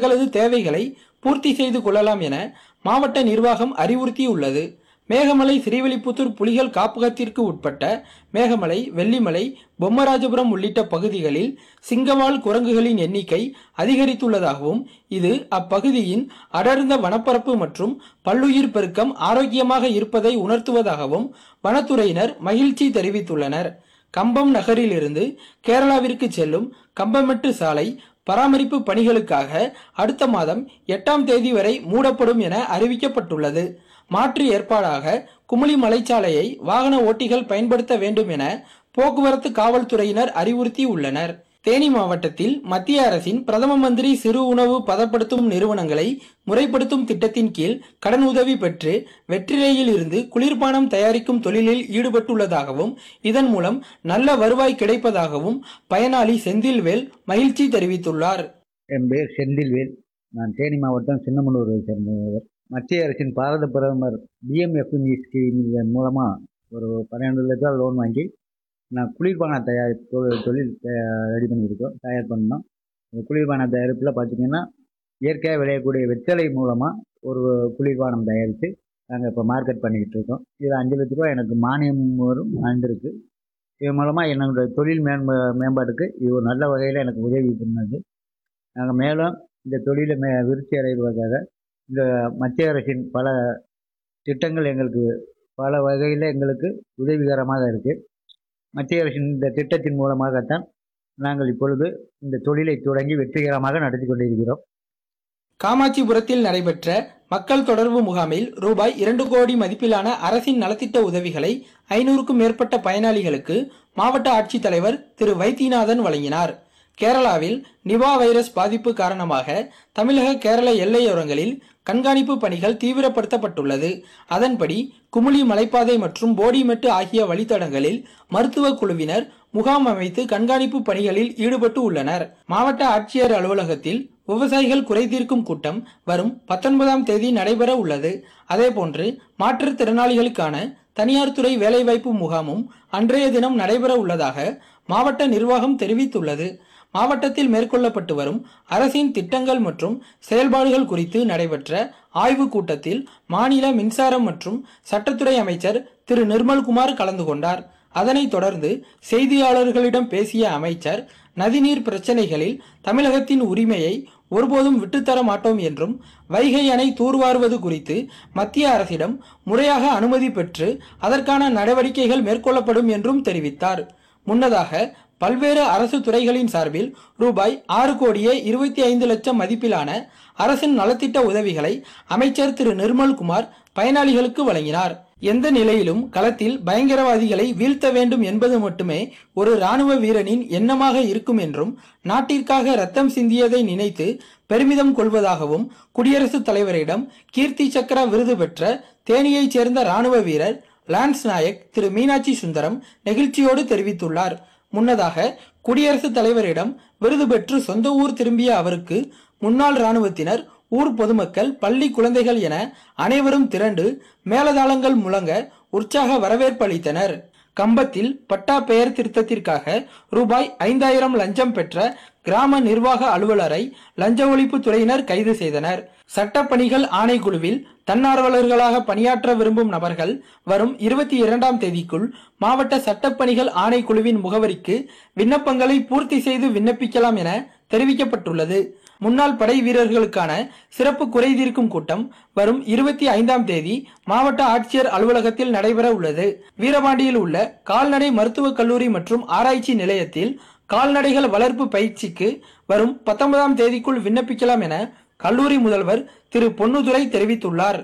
தங்களது தேவைகளை பூர்த்தி செய்து கொள்ளலாம் என மாவட்ட நிர்வாகம் அறிவுறுத்தியுள்ளது மேகமலை ஸ்ரீவில்லிபுத்தூர் புலிகள் காப்பகத்திற்கு உட்பட்ட மேகமலை வெள்ளிமலை பொம்மராஜபுரம் உள்ளிட்ட பகுதிகளில் சிங்கவால் குரங்குகளின் எண்ணிக்கை அதிகரித்துள்ளதாகவும் இது அப்பகுதியின் அடர்ந்த வனப்பரப்பு மற்றும் பல்லுயிர் பெருக்கம் ஆரோக்கியமாக இருப்பதை உணர்த்துவதாகவும் வனத்துறையினர் மகிழ்ச்சி தெரிவித்துள்ளனர் கம்பம் நகரிலிருந்து கேரளாவிற்கு செல்லும் கம்பமெட்டு சாலை பராமரிப்பு பணிகளுக்காக அடுத்த மாதம் எட்டாம் தேதி வரை மூடப்படும் என அறிவிக்கப்பட்டுள்ளது மாற்று ஏற்பாடாக குமுளி மலைச்சாலையை வாகன ஓட்டிகள் பயன்படுத்த வேண்டும் என போக்குவரத்து காவல்துறையினர் அறிவுறுத்தி உள்ளனர் தேனி மாவட்டத்தில் மத்திய அரசின் பிரதம மந்திரி சிறு உணவு பதப்படுத்தும் நிறுவனங்களை முறைப்படுத்தும் திட்டத்தின் கீழ் கடன் உதவி பெற்று வெற்றிலையில் இருந்து குளிர்பானம் தயாரிக்கும் தொழிலில் ஈடுபட்டுள்ளதாகவும் இதன் மூலம் நல்ல வருவாய் கிடைப்பதாகவும் பயனாளி செந்தில்வேல் மகிழ்ச்சி தெரிவித்துள்ளார் என் பேர் செந்தில்வேல் நான் தேனி மாவட்டம் சின்னமனூரை சேர்ந்தவர் மத்திய அரசின் பாரத பிரதமர் பிஎம்எஃப்எம்இ ஸ்கீம் இதன் மூலமாக ஒரு பன்னெண்டு லட்சம் லோன் வாங்கி நான் குளிர்பானம் தயார் தொழில் தொழில் ரெடி பண்ணியிருக்கோம் தயார் பண்ணோம் இந்த குளிர்பான தயாரிப்பில் பார்த்திங்கன்னா இயற்கையாக விளையக்கூடிய வெத்தலை மூலமாக ஒரு குளிர்பானம் தயாரித்து நாங்கள் இப்போ மார்க்கெட் பண்ணிக்கிட்டு இருக்கோம் இதில் அஞ்சு லட்ச ரூபா எனக்கு மானியம் வரும் வந்திருக்கு இதன் மூலமாக என்னுடைய தொழில் மேம்ப மேம்பாட்டுக்கு இது ஒரு நல்ல வகையில் எனக்கு உதவி பண்ணது நாங்கள் மேலும் இந்த தொழிலை மே விருத்தி அடைவதற்காக இந்த மத்திய அரசின் பல திட்டங்கள் எங்களுக்கு பல வகையில் எங்களுக்கு உதவிகரமாக இருக்குது மத்திய அரசின் இந்த திட்டத்தின் மூலமாகத்தான் நாங்கள் இப்பொழுது இந்த தொழிலை தொடங்கி வெற்றிகரமாக நடத்தி கொண்டிருக்கிறோம் காமாட்சிபுரத்தில் நடைபெற்ற மக்கள் தொடர்பு முகாமில் ரூபாய் இரண்டு கோடி மதிப்பிலான அரசின் நலத்திட்ட உதவிகளை ஐநூறுக்கும் மேற்பட்ட பயனாளிகளுக்கு மாவட்ட ஆட்சித்தலைவர் திரு வைத்தியநாதன் வழங்கினார் கேரளாவில் நிபா வைரஸ் பாதிப்பு காரணமாக தமிழக கேரள எல்லையோரங்களில் கண்காணிப்பு பணிகள் தீவிரப்படுத்தப்பட்டுள்ளது அதன்படி குமுளி மலைப்பாதை மற்றும் போடிமெட்டு ஆகிய வழித்தடங்களில் மருத்துவ குழுவினர் முகாம் அமைத்து கண்காணிப்பு பணிகளில் ஈடுபட்டு உள்ளனர் மாவட்ட ஆட்சியர் அலுவலகத்தில் விவசாயிகள் குறைதீர்க்கும் கூட்டம் வரும் பத்தொன்பதாம் தேதி நடைபெற உள்ளது அதேபோன்று மாற்றுத்திறனாளிகளுக்கான தனியார் துறை வேலைவாய்ப்பு முகாமும் அன்றைய தினம் நடைபெற உள்ளதாக மாவட்ட நிர்வாகம் தெரிவித்துள்ளது மாவட்டத்தில் மேற்கொள்ளப்பட்டு வரும் அரசின் திட்டங்கள் மற்றும் செயல்பாடுகள் குறித்து நடைபெற்ற ஆய்வுக் கூட்டத்தில் மாநில மின்சாரம் மற்றும் சட்டத்துறை அமைச்சர் திரு நிர்மல்குமார் கலந்து கொண்டார் அதனைத் தொடர்ந்து செய்தியாளர்களிடம் பேசிய அமைச்சர் நதிநீர் பிரச்சனைகளில் தமிழகத்தின் உரிமையை ஒருபோதும் விட்டுத்தர மாட்டோம் என்றும் வைகை அணை தூர்வாருவது குறித்து மத்திய அரசிடம் முறையாக அனுமதி பெற்று அதற்கான நடவடிக்கைகள் மேற்கொள்ளப்படும் என்றும் தெரிவித்தார் முன்னதாக பல்வேறு அரசு துறைகளின் சார்பில் ரூபாய் ஆறு கோடியே இருபத்தி ஐந்து லட்சம் மதிப்பிலான அரசின் நலத்திட்ட உதவிகளை அமைச்சர் திரு நிர்மல்குமார் பயனாளிகளுக்கு வழங்கினார் எந்த நிலையிலும் களத்தில் பயங்கரவாதிகளை வீழ்த்த வேண்டும் என்பது மட்டுமே ஒரு ராணுவ வீரனின் எண்ணமாக இருக்கும் என்றும் நாட்டிற்காக ரத்தம் சிந்தியதை நினைத்து பெருமிதம் கொள்வதாகவும் குடியரசுத் தலைவரிடம் கீர்த்தி சக்கர விருது பெற்ற தேனியைச் சேர்ந்த ராணுவ வீரர் லான்ஸ் நாயக் திரு மீனாட்சி சுந்தரம் நெகிழ்ச்சியோடு தெரிவித்துள்ளார் முன்னதாக குடியரசுத் தலைவரிடம் விருது பெற்று சொந்த ஊர் திரும்பிய அவருக்கு முன்னாள் ராணுவத்தினர் ஊர் பொதுமக்கள் பள்ளி குழந்தைகள் என அனைவரும் திரண்டு மேலதாளங்கள் முழங்க உற்சாக வரவேற்பு அளித்தனர் கம்பத்தில் பட்டா பெயர் திருத்தத்திற்காக ரூபாய் ஐந்தாயிரம் லஞ்சம் பெற்ற கிராம நிர்வாக அலுவலரை லஞ்ச ஒழிப்பு துறையினர் கைது செய்தனர் சட்டப்பணிகள் ஆணைக்குழுவில் தன்னார்வலர்களாக பணியாற்ற விரும்பும் நபர்கள் வரும் இருபத்தி இரண்டாம் தேதிக்குள் மாவட்ட சட்டப்பணிகள் ஆணைக்குழுவின் முகவரிக்கு விண்ணப்பங்களை பூர்த்தி செய்து விண்ணப்பிக்கலாம் என தெரிவிக்கப்பட்டுள்ளது முன்னாள் படை வீரர்களுக்கான சிறப்பு குறைதீர்க்கும் கூட்டம் வரும் இருபத்தி ஐந்தாம் தேதி மாவட்ட ஆட்சியர் அலுவலகத்தில் நடைபெற உள்ளது வீரபாண்டியில் உள்ள கால்நடை மருத்துவக் கல்லூரி மற்றும் ஆராய்ச்சி நிலையத்தில் கால்நடைகள் வளர்ப்பு பயிற்சிக்கு வரும் பத்தொன்பதாம் தேதிக்குள் விண்ணப்பிக்கலாம் என கல்லூரி முதல்வர் திரு பொன்னுதுரை தெரிவித்துள்ளார்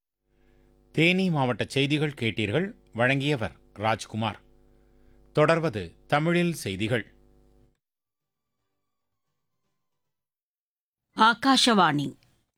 தேனி மாவட்ட செய்திகள் கேட்டீர்கள் வழங்கியவர் ராஜ்குமார் தொடர்வது தமிழில் செய்திகள் ಆಕಾಶವಾಣಿ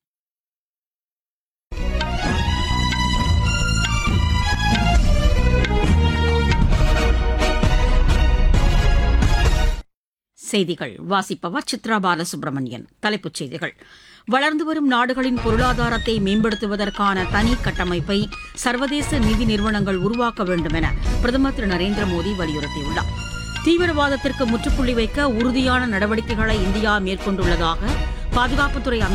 செய்திகள் வாசிப்பவர் சித்ரா பாலசுப்ரமணியன் தலைப்புச் செய்திகள் வளர்ந்து வரும் நாடுகளின் பொருளாதாரத்தை மேம்படுத்துவதற்கான தனி கட்டமைப்பை சர்வதேச நிதி நிறுவனங்கள் உருவாக்க வேண்டும் என பிரதமர் திரு நரேந்திர மோடி வலியுறுத்தியுள்ளார் தீவிரவாதத்திற்கு முற்றுப்புள்ளி வைக்க உறுதியான நடவடிக்கைகளை இந்தியா மேற்கொண்டுள்ளதாக பாதுகாப்புத்துறை அமைச்சர்